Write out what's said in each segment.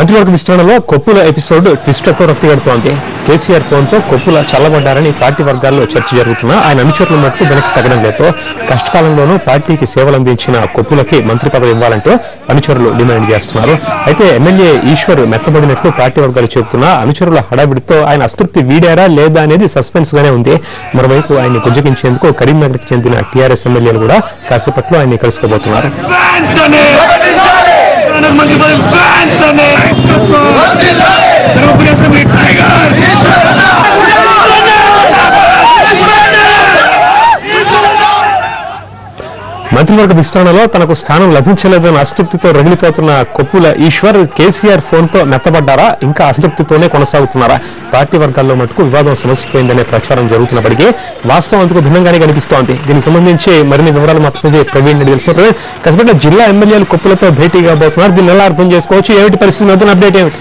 మంత్రివర్గ విస్తరణలో కొప్పుల ఎపిసోడ్ ట్విస్ట్లతో రక్తిగడుతోంది కేసీఆర్ ఫోన్తో కొప్పుల చల్లబడ్డారని పార్టీ వర్గాల్లో చర్చ జరుగుతున్నా ఆయన అనుచరుల మట్టుకు వెనక్కి తగ్గడం లేదో కష్టకాలంలోనూ పార్టీకి సేవలు అందించిన కొప్పులకి మంత్రి పదవి ఇవ్వాలంటూ అనుచరులు డిమాండ్ చేస్తున్నారు అయితే ఎమ్మెల్యే ఈశ్వర్ మెత్తబడినట్లు పార్టీ వర్గాలు చెబుతున్నా అనుచరుల హడావిడితో ఆయన అస్తృప్తి వీడారా లేదా అనేది సస్పెన్స్ గానే ఉంది మరోవైపు ఆయన్ని పుజ్జగించేందుకు కరీంనగర్ కి చెందిన టీఆర్ఎస్ ఎమ్మెల్యేలు కూడా కాసేపట్లో ఆయన్ని కలుసుకోబోతున్నారు వెంటనే తెలంగాణ మంత్రి పదవి వెంటనే తెలుగుదేశం ఈ టైగర్ మంత్రివర్గ విస్తరణలో తనకు స్థానం లభించలేదన్న అసంతృప్తితో రగిలిపోతున్న కొప్పుల ఈశ్వర్ కేసీఆర్ ఫోన్ తో మెత్తబడ్డారా ఇంకా అసంతృప్తితోనే కొనసాగుతున్నారా పార్టీ వర్గాల్లో మటుకు వివాదం సమసిపోయిందనే ప్రచారం జరుగుతున్నప్పటికీ వాస్తవం అందుకు భిన్నంగానే కనిపిస్తోంది దీనికి సంబంధించి మరిన్ని వివరాలు మాత్రమే ప్రవీణ్ రెడ్డి తెలుసు ప్రవీణ్, కసిపెట్టిన జిల్లా ఎమ్మెల్యేలు కొప్పులతో భేటీ కాబోతున్నారు దీన్ని ఎలా అర్థం చేసుకోవచ్చు ఏమిటి పరిస్థితి నూతన అప్డేట్ ఏమిటి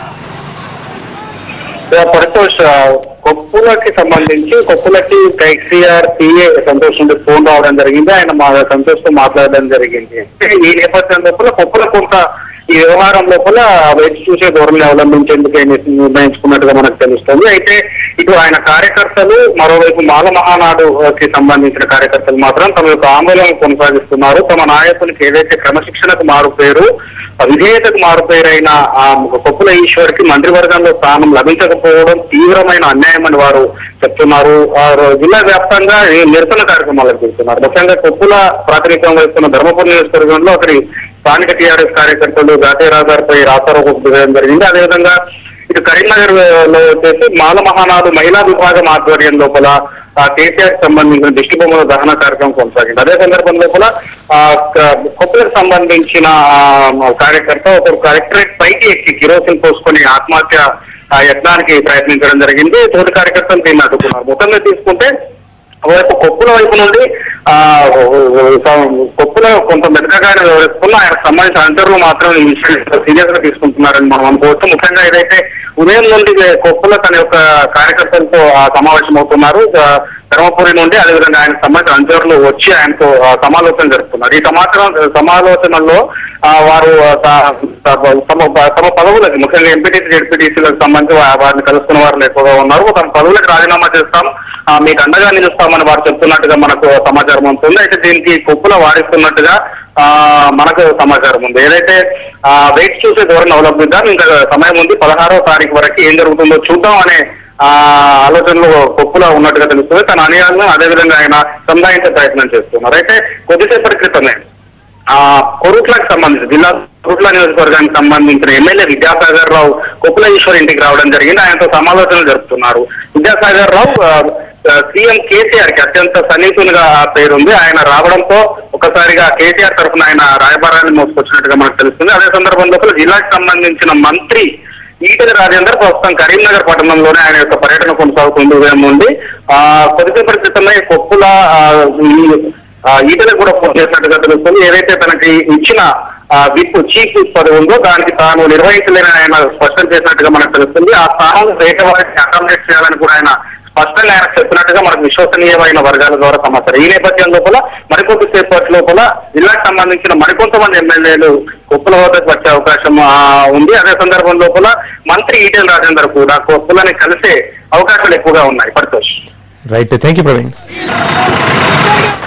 పరితోష్ కొప్పులకి సంబంధించి కొప్పులకి కేసీఆర్ పిఏ సంతోష్ నుండి ఫోన్ రావడం జరిగింది ఆయన మా సంతోష్ తో మాట్లాడడం జరిగింది ఈ నేపథ్యం లోపల కొప్పుల కొంత ఈ వ్యవహారం లోపల వేచి చూసే ధోరణి అవలంబించేందుకు ఆయన నిర్ణయించుకున్నట్టుగా మనకు తెలుస్తుంది అయితే ఇటు ఆయన కార్యకర్తలు మరోవైపు మాల మహానాడు కి సంబంధించిన కార్యకర్తలు మాత్రం తమ యొక్క ఆందోళన కొనసాగిస్తున్నారు తమ నాయకునికి ఏదైతే క్రమశిక్షణకు మారు పేరు విధేయతకు మారుపేరైన ఆ కొప్పుల ఈశ్వర్కి మంత్రివర్గంలో స్థానం లభించకపోవడం తీవ్రమైన అన్యాయం అని వారు చెప్తున్నారు ఆ రో- జిల్లా వ్యాప్తంగా ఈ నిరసన కార్యక్రమాలకు వెళ్తున్నారు ముఖ్యంగా కొప్పుల ప్రాతినిధ్యం వహిస్తున్న ధర్మపురి నియోజకవర్గంలో అక్కడి స్థానిక టీఆర్ఎస్ కార్యకర్తలు జాతీయ రహదారిపై రాస్తారోకం దిగడం జరిగింది అదేవిధంగా ఇటు కరీంనగర్ లో వచ్చేసి మాల మహానాడు మహిళా విభాగం ఆధ్వర్యం లోపల ఆ కేసీఆర్ కి సంబంధించిన దిష్టి బొమ్మల దహన కార్యక్రమం కొనసాగింది అదే సందర్భం లోపల ఆ క- కొప్పలకు సంబంధించిన ఆ, కార్యకర్త ఒక కలెక్టరేట్ పైకి ఎక్కి కిరోసిన్ పోసుకొని ఆత్మహత్య ఆ, యత్నానికి ప్రయత్నించడం జరిగింది తోటి కార్యకర్తలు దీన్ని అడ్డుకున్నారు మొత్తంగా తీసుకుంటే ఒకవైపు కొప్పుల వైపు నుండి ఆ కొప్పుల కొంత మెతకగానే వ్యవహరిస్తున్న ఆయన సంబంధించిన అంతర్లు మాత్రం ఈ విషయాన్ని సీరియస్ గా తీసుకుంటున్నారని మనం అనుకోవచ్చు ముఖ్యంగా ఏదైతే ఉదయం నుండి కొప్పుల తన యొక్క కార్యకర్తలతో ఆ, సమావేశం అవుతున్నారు ఆ, ధర్మపురి నుండి అదేవిధంగా ఆయన సంబంధించిన అంచరులు వచ్చి ఆయనతో ఆ, సమాలోచన జరుపుతున్నారు ఈ సమాచారం సమాలోచనలో ఆ, వారు ఆ, త- త- తమ తమ పదవులకి ముఖ్యంగా ఎంపీటీసీ జడ్పీటీసీలకు సంబంధించి వా- వారిని కలుసుకున్న వారు ఎక్కువగా ఉన్నారు తమ పదవులకు రాజీనామా చేస్తాం ఆ, మీకు అండగా నిలుస్తామని వారు చెప్తున్నట్టుగా మనకు సమాచారం ఉంటుంది అయితే దీనికి కొప్పుల వాడిస్తున్నట్టుగా ఆ మనకు సమాచారం ఉంది ఏదైతే ఆ వెయిట్ చూసే ధోరణి అవలంబిద్దాం ఇంకా సమయం ఉంది పదహారో తారీఖు వరకు ఏం జరుగుతుందో చూద్దాం అనే ఆ ఆలోచనలో కొప్పులా ఉన్నట్టుగా తెలుస్తుంది తన అనుయాలను అదేవిధంగా ఆయన సంధాయించే ప్రయత్నం చేస్తున్నారు అయితే కొద్దిసేపటి క్రితమే ఆ కొరుట్లకు సంబంధించి జిల్లా కొరుట్ల నియోజకవర్గానికి సంబంధించిన ఎమ్మెల్యే విద్యాసాగర్ రావు కొప్పుల ఈశ్వర్ ఇంటికి రావడం జరిగింది ఆయనతో సమాలోచనలు జరుపుతున్నారు విద్యాసాగర్ రావు ఆ, ఆ, సీఎం కేసీఆర్ కి అత్యంత సన్నిహితునిగా ఆ పేరుంది ఆయన రావడంతో ఒకసారిగా కేసీఆర్ తరఫున ఆయన రాయబారాన్ని మోసుకొచ్చినట్టుగా మనకు తెలుస్తుంది అదే సందర్భంలో జిల్లాకు సంబంధించిన మంత్రి ఈటెల రాజేందర్ ప్రస్తుతం కరీంనగర్ పట్టణంలోనే ఆయన యొక్క పర్యటన కొనసాగుతుంది ఉదయం నుండి ఆ కొద్దిసేపటి క్రితమే కొప్పుల ఆ, ఈ ఆ, ఈటలకు కూడా ఫోన్ చేసినట్టుగా తెలుస్తుంది ఏదైతే తనకి ఇచ్చిన ఆ, విప్ చీఫ్ విప్ పదవి ఉందో దానికి తాను నిర్వహించలేని ఆయన స్పష్టం చేసినట్టుగా మనకు తెలుస్తుంది ఆ స్థానం వేరే వారికి అకామిడేట్ చేయాలని కూడా ఆయన స్పష్టంగా ఆయన చెప్పినట్టుగా మనకు విశ్వసనీయమైన వర్గాల ద్వారా సమాచారం ఈ నేపథ్యం లోపల మరికొద్ది సేపటి లోపల జిల్లాకు సంబంధించిన మరికొంతమంది ఎమ్మెల్యేలు కొప్పుల వద్దకు వచ్చే అవకాశం ఆ, ఉంది అదే సందర్భం లోపల మంత్రి ఈటెల రాజేందర్ కూడా కొప్పులని కలిసే అవకాశాలు ఎక్కువగా ఉన్నాయి Paritosh right thank you Praveen